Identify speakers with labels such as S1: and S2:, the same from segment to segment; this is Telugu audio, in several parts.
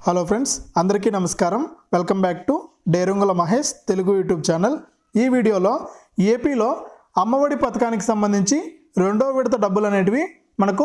S1: హలో ఫ్రెండ్స్ అందరికీ నమస్కారం వెల్కమ్ బ్యాక్ టు డేరుంగుల మహేష్ తెలుగు యూట్యూబ్ ఛానల్ ఈ వీడియోలో ఏపీలో అమ్మఒడి పథకానికి సంబంధించి రెండో విడత డబ్బులు అనేటివి మనకు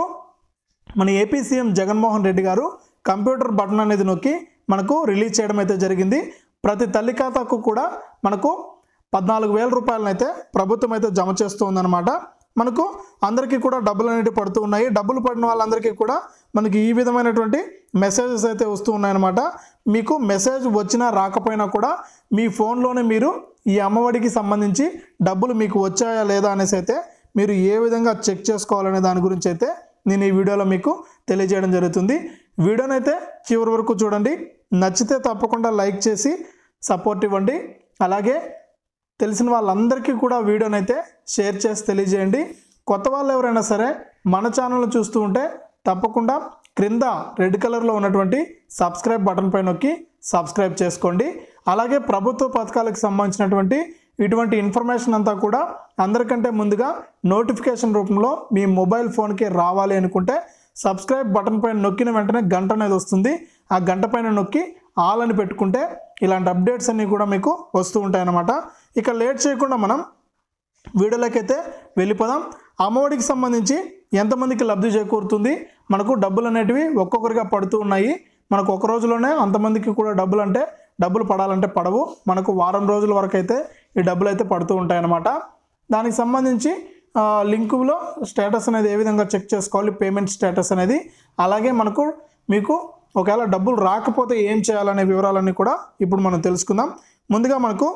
S1: మన ఏపీ సీఎం జగన్మోహన్ రెడ్డి గారు కంప్యూటర్ బటన్ అనేది నొక్కి మనకు రిలీజ్ చేయడం అయితే జరిగింది ప్రతి తల్లి ఖాతాకు కూడా మనకు పద్నాలుగు వేల రూపాయలను అయితే ప్రభుత్వం అయితే జమ చేస్తూ ఉందన్నమాట మనకు అందరికీ కూడా డబ్బులు అనేవి పడుతూ ఉన్నాయి డబ్బులు పడిన వాళ్ళందరికీ కూడా మనకి ఈ విధమైనటువంటి మెసేజెస్ అయితే వస్తూ ఉన్నాయన్నమాట మీకు మెసేజ్ వచ్చినా రాకపోయినా కూడా మీ ఫోన్లోనే మీరు ఈ అమ్మఒడికి సంబంధించి డబ్బులు మీకు వచ్చాయా లేదా అనేసి అయితే మీరు ఏ విధంగా చెక్ చేసుకోవాలనే దాని గురించి అయితే నేను ఈ వీడియోలో మీకు తెలియజేయడం జరుగుతుంది వీడియోనైతే చివరి వరకు చూడండి నచ్చితే తప్పకుండా లైక్ చేసి సపోర్ట్ ఇవ్వండి అలాగే తెలిసిన వాళ్ళందరికీ కూడా వీడియోనైతే షేర్ చేసి తెలియజేయండి కొత్త వాళ్ళు ఎవరైనా సరే మన ఛానల్ చూస్తూ ఉంటే తప్పకుండా క్రింద రెడ్ కలర్లో ఉన్నటువంటి సబ్స్క్రైబ్ బటన్ పై నొక్కి సబ్స్క్రైబ్ చేసుకోండి అలాగే ప్రభుత్వ పథకాలకు సంబంధించినటువంటి ఇటువంటి ఇన్ఫర్మేషన్ అంతా కూడా అందరికంటే ముందుగా నోటిఫికేషన్ రూపంలో మీ మొబైల్ ఫోన్కి రావాలి అనుకుంటే సబ్స్క్రైబ్ బటన్ పైన నొక్కిన వెంటనే గంట అనేది వస్తుంది ఆ గంట పైన నొక్కి ఆల్ అని పెట్టుకుంటే ఇలాంటి అప్డేట్స్ అన్నీ కూడా మీకు వస్తూ ఉంటాయన్నమాట ఇక లేట్ చేయకుండా మనం వీడియోలోకి అయితే వెళ్ళిపోదాం అమ్మఒడికి సంబంధించి ఎంతమందికి లబ్ధి చేకూరుతుంది మనకు డబ్బులు అనేటివి ఒక్కొక్కరిగా పడుతూ ఉన్నాయి మనకు ఒక రోజులోనే అంతమందికి కూడా డబ్బులు అంటే డబ్బులు పడాలంటే పడవు మనకు వారం రోజుల వరకు అయితే ఈ డబ్బులు అయితే పడుతూ ఉంటాయన్నమాట దానికి సంబంధించి ఆ, లింకులో స్టేటస్ అనేది ఏ విధంగా చెక్ చేసుకోవాలి పేమెంట్ స్టేటస్ అనేది అలాగే మనకు మీకు ఒకవేళ డబ్బులు రాకపోతే ఏం చేయాలనే వివరాలన్నీ కూడా ఇప్పుడు మనం తెలుసుకుందాం ముందుగా మనకు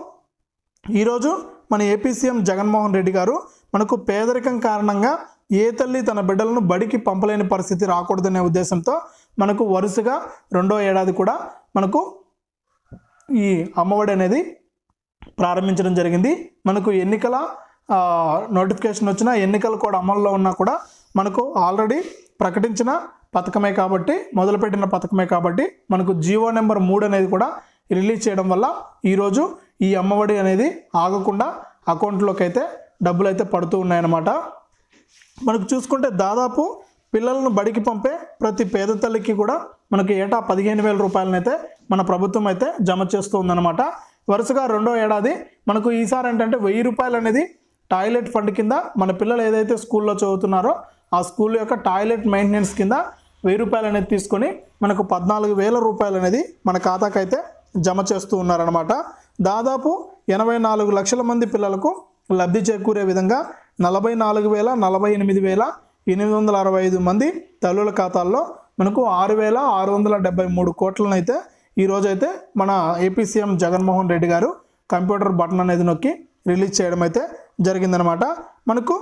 S1: ఈరోజు మన ఏపీ సీఎం జగన్మోహన్ రెడ్డి గారు మనకు పేదరికం కారణంగా ఏ తల్లి తన బిడ్డలను బడికి పంపలేని పరిస్థితి రాకూడదనే ఉద్దేశంతో మనకు వరుసగా రెండో ఏడాది కూడా మనకు ఈ అమ్మఒడి అనేది ప్రారంభించడం జరిగింది మనకు ఎన్నికల ఆ, నోటిఫికేషన్ వచ్చినా ఎన్నికలు కూడా అమల్లో ఉన్నా కూడా మనకు ఆల్రెడీ ప్రకటించిన పథకమే కాబట్టి మొదలుపెట్టిన పథకమే కాబట్టి మనకు జియో నెంబర్ మూడు అనేది కూడా రిలీజ్ చేయడం వల్ల ఈరోజు ఈ అమ్మఒడి అనేది ఆగకుండా అకౌంట్లోకి అయితే డబ్బులు అయితే పడుతూ ఉన్నాయన్నమాట మనకు చూసుకుంటే దాదాపు పిల్లలను బడికి పంపే ప్రతి పేద తల్లికి కూడా మనకి ఏటా పదిహేను వేల రూపాయలనైతే మన ప్రభుత్వం అయితే జమ చేస్తూ ఉందన్నమాట వరుసగా రెండో ఏడాది మనకు ఈసారి ఏంటంటే వెయ్యి రూపాయలు అనేది టాయిలెట్ ఫండ్ కింద మన పిల్లలు ఏదైతే స్కూల్లో చదువుతున్నారో ఆ స్కూల్ యొక్క టాయిలెట్ మెయింటెనెన్స్ కింద వెయ్యి రూపాయలు అనేది తీసుకొని మనకు పద్నాలుగు వేల రూపాయలు అనేది మన ఖాతాకైతే జమ చేస్తూ ఉన్నారనమాట దాదాపు ఎనభై నాలుగు లక్షల మంది పిల్లలకు లబ్ధి చేకూరే విధంగా నలభై నాలుగు వేల నలభై ఎనిమిది వేల ఎనిమిది వందల అరవై ఐదు మంది తల్లుల ఖాతాల్లో మనకు ఆరు వేల ఆరు వందల డెబ్బై మూడు కోట్లను అయితే ఈరోజు అయితే మన ఏపీ సీఎం జగన్మోహన్ రెడ్డి గారు కంప్యూటర్ బటన్ అనేది నొక్కి రిలీజ్ చేయడం అయితే జరిగిందనమాట మనకు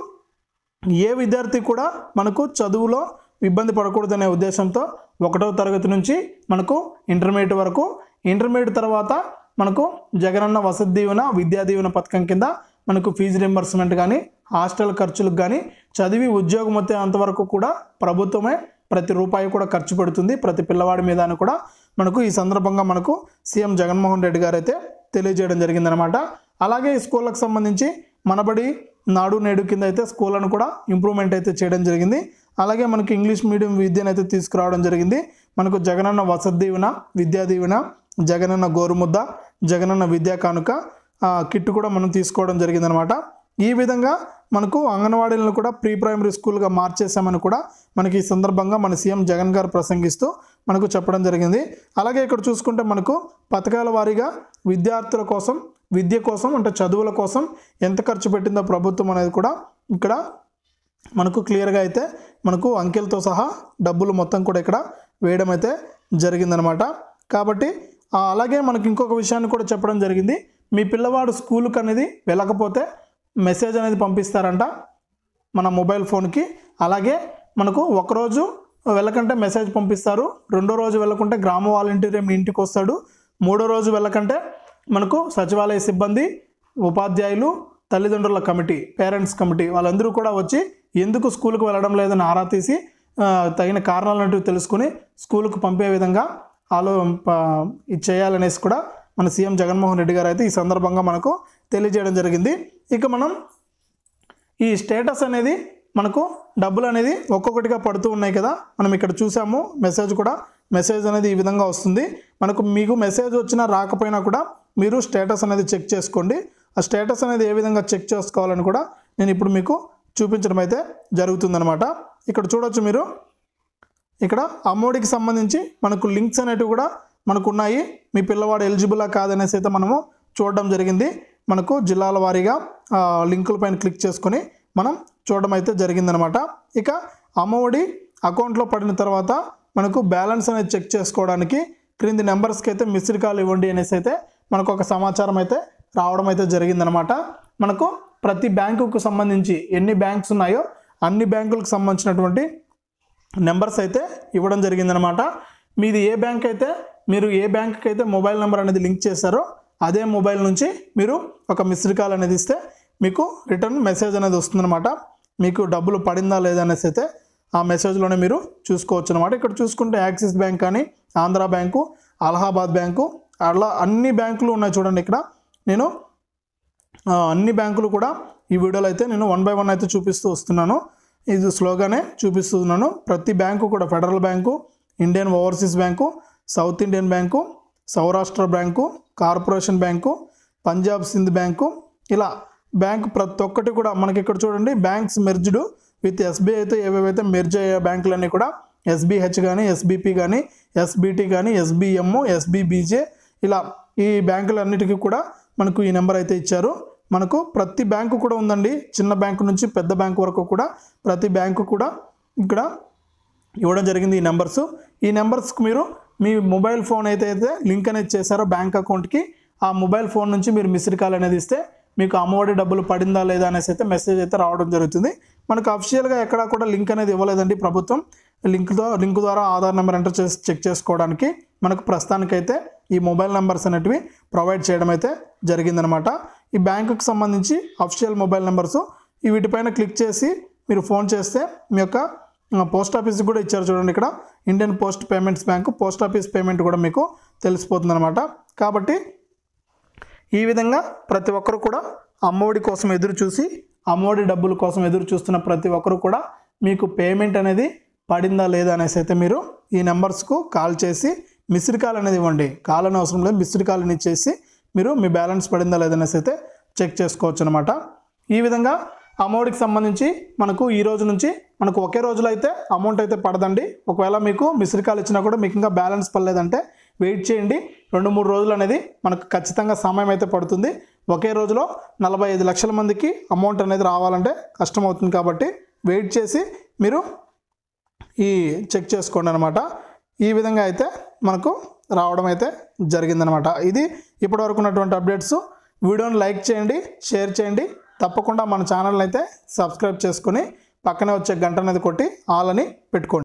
S1: ఏ విద్యార్థి కూడా మనకు చదువులో ఇబ్బంది పడకూడదనే ఉద్దేశంతో ఒకటో తరగతి నుంచి మనకు ఇంటర్మీడియట్ వరకు ఇంటర్మీడియట్ తర్వాత మనకు జగనన్న వసతి దీవెన విద్యా దీవెన పథకం కింద మనకు ఫీజు రింబర్స్మెంట్ కానీ హాస్టల్ ఖర్చులకు కానీ చదివి ఉద్యోగం వచ్చే అంతవరకు కూడా ప్రభుత్వమే ప్రతి రూపాయి కూడా ఖర్చు పెడుతుంది ప్రతి పిల్లవాడి మీద అని కూడా మనకు ఈ సందర్భంగా మనకు సీఎం జగన్మోహన్ రెడ్డి గారు అయితే తెలియజేయడం జరిగిందనమాట అలాగే ఈ స్కూళ్ళకు సంబంధించి మనబడి నాడు నేడు కింద అయితే స్కూళ్ళను కూడా ఇంప్రూవ్మెంట్ అయితే చేయడం జరిగింది అలాగే మనకి ఇంగ్లీష్ మీడియం విద్యను అయితే తీసుకురావడం జరిగింది మనకు జగనన్న వసతి దీవెన విద్యా దీవెన జగనన్న గోరుముద్ద జగనన్న విద్యా కానుక ఆ, కిట్ కూడా మనం తీసుకోవడం జరిగిందనమాట ఈ విధంగా మనకు అంగన్వాడీలను కూడా ప్రీ ప్రైమరీ స్కూల్గా మార్చేసామని కూడా మనకి ఈ సందర్భంగా మన సీఎం జగన్ గారు ప్రసంగిస్తూ మనకు చెప్పడం జరిగింది అలాగే ఇక్కడ చూసుకుంటే మనకు పథకాల వారీగా విద్యార్థుల కోసం విద్య కోసం అంటే చదువుల కోసం ఎంత ఖర్చు పెట్టిందో ప్రభుత్వం అనేది కూడా ఇక్కడ మనకు క్లియర్గా అయితే మనకు అంకెలతో సహా డబ్బులు మొత్తం కూడా ఇక్కడ వేయడం అయితే జరిగిందనమాట కాబట్టి ఆ, అలాగే మనకి ఇంకొక విషయాన్ని కూడా చెప్పడం జరిగింది మీ పిల్లవాడు స్కూల్కి అనేది వెళ్ళకపోతే మెసేజ్ అనేది పంపిస్తారంట మన మొబైల్ ఫోన్కి అలాగే మనకు ఒకరోజు వెళ్ళకంటే మెసేజ్ పంపిస్తారు రెండో రోజు వెళ్ళకుంటే గ్రామ వాలంటీర్ మీ ఇంటికి వస్తాడు మూడో రోజు వెళ్ళకంటే మనకు సచివాలయ సిబ్బంది ఉపాధ్యాయులు తల్లిదండ్రుల కమిటీ పేరెంట్స్ కమిటీ వాళ్ళందరూ కూడా వచ్చి ఎందుకు స్కూల్కి వెళ్ళడం లేదని ఆరా తీసి ఆ, తగిన కారణాలంటూ తెలుసుకుని స్కూల్కి పంపే విధంగా ఆలో ప- ఇది చేయాలనేసి కూడా మన సీఎం జగన్మోహన్ రెడ్డి గారు అయితే ఈ సందర్భంగా మనకు తెలియజేయడం జరిగింది ఇక మనం ఈ స్టేటస్ అనేది మనకు డబ్బులు అనేది ఒక్కొక్కటిగా పడుతూ ఉన్నాయి కదా మనం ఇక్కడ చూసాము మెసేజ్ కూడా మెసేజ్ అనేది ఈ విధంగా వస్తుంది మనకు మీకు మెసేజ్ వచ్చినా రాకపోయినా కూడా మీరు స్టేటస్ అనేది చెక్ చేసుకోండి ఆ స్టేటస్ అనేది ఏ విధంగా చెక్ చేసుకోవాలని కూడా నేను ఇప్పుడు మీకు చూపించడం అయితే జరుగుతుందనమాట ఇక్కడ చూడొచ్చు మీరు ఇక్కడ అమ్మఒడికి సంబంధించి మనకు లింక్స్ అనేటివి కూడా మనకు ఉన్నాయి మీ పిల్లవాడు ఎలిజిబులా కాదనేసి అయితే మనము చూడడం జరిగింది మనకు జిల్లాల వారీగా ఆ, లింకుల పైన క్లిక్ చేసుకొని మనం చూడడం అయితే జరిగిందనమాట ఇక అమ్మఒడి అకౌంట్లో పడిన తర్వాత మనకు బ్యాలెన్స్ అనేది చెక్ చేసుకోవడానికి క్రింది నెంబర్స్కి అయితే మిస్డ్ కాల్ ఇవ్వండి అనేసి అయితే మనకు ఒక సమాచారం అయితే రావడం అయితే జరిగిందనమాట మనకు ప్రతి బ్యాంకుకు సంబంధించి ఎన్ని బ్యాంక్స్ ఉన్నాయో అన్ని బ్యాంకులకు సంబంధించినటువంటి నెంబర్స్ అయితే ఇవ్వడం జరిగిందనమాట మీది ఏ బ్యాంక్ అయితే మీరు ఏ బ్యాంక్కి అయితే మొబైల్ నెంబర్ అనేది లింక్ చేశారో అదే మొబైల్ నుంచి మీరు ఒక మిస్డ్ కాల్ అనేది ఇస్తే మీకు రిటర్న్ మెసేజ్ అనేది వస్తుందన్నమాట మీకు డబ్బులు పడిందా లేదా అనేసి అయితే ఆ మెసేజ్లోనే మీరు చూసుకోవచ్చు అనమాట ఇక్కడ చూసుకుంటే యాక్సిస్ బ్యాంక్ కానీ ఆంధ్ర బ్యాంకు అలహాబాద్ బ్యాంకు అలా అన్ని బ్యాంకులు ఉన్నాయి చూడండి ఇక్కడ నేను ఆ, అన్ని బ్యాంకులు కూడా ఈ వీడియోలో అయితే నేను వన్ బై వన్ అయితే చూపిస్తూ వస్తున్నాను ఇది స్లోగానే చూపిస్తున్నాను ప్రతి బ్యాంకు కూడా federal bank Indian overseas bank south Indian bank Saurashtra bank corporation bank Punjab Sindh bank ఇలా బ్యాంక్ ప్రతి ఒక్కటి కూడా మనకి ఇక్కడ చూడండి బ్యాంక్స్ మెర్జ్డ్ విత్ ఎస్బీఐతో ఏవేవైతే మెర్జ్ అయ్యే బ్యాంకులన్నీ కూడా ఎస్బీహెచ్ కానీ ఎస్బీపీ కానీ ఎస్బీటీ కానీ ఎస్బీఎం ఎస్బీబీజే ఇలా ఈ బ్యాంకులన్నిటికీ కూడా మనకు ఈ నెంబర్ అయితే ఇచ్చారు మనకు ప్రతి బ్యాంకు కూడా ఉందండి చిన్న బ్యాంకు నుంచి పెద్ద బ్యాంకు వరకు కూడా ప్రతి బ్యాంకు కూడా ఇక్కడ ఇవ్వడం జరిగింది ఈ నెంబర్స్ ఈ నెంబర్స్కి మీరు మీ మొబైల్ ఫోన్ అయితే అయితే లింక్ అనేది చేశారో బ్యాంక్ అకౌంట్కి ఆ మొబైల్ ఫోన్ నుంచి మీరు మిస్డ్ కాల్ అనేది ఇస్తే మీకు అమ్మఒడి డబ్బులు పడిందా లేదా అనేసి అయితే మెసేజ్ అయితే రావడం జరుగుతుంది మనకు అఫిషియల్గా ఎక్కడా కూడా లింక్ అనేది ఇవ్వలేదండి ప్రభుత్వం లింక్తో లింక్ ద్వారా ఆధార్ నెంబర్ ఎంటర్ చేసి చెక్ చేసుకోవడానికి మనకు ప్రస్తుతానికైతే ఈ మొబైల్ నెంబర్స్ అనేటివి ప్రొవైడ్ చేయడం అయితే జరిగిందనమాట ఈ బ్యాంకుకి సంబంధించి అఫిషియల్ మొబైల్ నెంబర్స్ ఈ వీటిపైన క్లిక్ చేసి మీరు ఫోన్ చేస్తే మీ యొక్క ఆ, పోస్ట్ ఆఫీస్కి కూడా ఇచ్చారు చూడండి ఇక్కడ Indian post payments bank post office payment కూడా మీకు తెలిసిపోతుంది అనమాట కాబట్టి ఈ విధంగా ప్రతి ఒక్కరు కూడా అమ్మఒడి కోసం ఎదురు చూసి అమ్మఒడి డబ్బుల కోసం ఎదురు చూస్తున్న ప్రతి ఒక్కరు కూడా మీకు పేమెంట్ అనేది పడిందా లేదా అనేసి అయితే మీరు ఈ నెంబర్స్కు కాల్ చేసి మిస్డ్ కాల్ అనేది ఇవ్వండి కాల్ అని అవసరం లేదు మిస్డ్ కాల్ అని ఇచ్చేసి మీరు మీ బ్యాలెన్స్ పడిందా లేదనేసి అయితే చెక్ చేసుకోవచ్చు అనమాట ఈ విధంగా అమౌంట్కి సంబంధించి మనకు ఈ రోజు నుంచి మనకు ఒకే రోజులో అయితే అమౌంట్ అయితే పడదండి ఒకవేళ మీకు మిస్డ్ కాల్ ఇచ్చినా కూడా మీకు ఇంకా బ్యాలెన్స్ పడలేదంటే వెయిట్ చేయండి రెండు మూడు రోజులు అనేది మనకు ఖచ్చితంగా సమయం అయితే పడుతుంది ఒకే రోజులో నలభై ఐదు లక్షల మందికి అమౌంట్ అనేది రావాలంటే కష్టం అవుతుంది కాబట్టి వెయిట్ చేసి మీరు ఈ చెక్ చేసుకోండి అనమాట ఈ విధంగా అయితే మనకు రావడం అయితే జరిగిందనమాట ఇది ఇప్పటివరకు ఉన్నటువంటి అప్డేట్స్ వీడియోని లైక్ చేయండి షేర్ చేయండి తప్పకుండా మన ఛానల్ని అయితే సబ్స్క్రైబ్ చేసుకొని పక్కనే వచ్చే గంట అనేది కొట్టి ఆల్ అని పెట్టుకోండి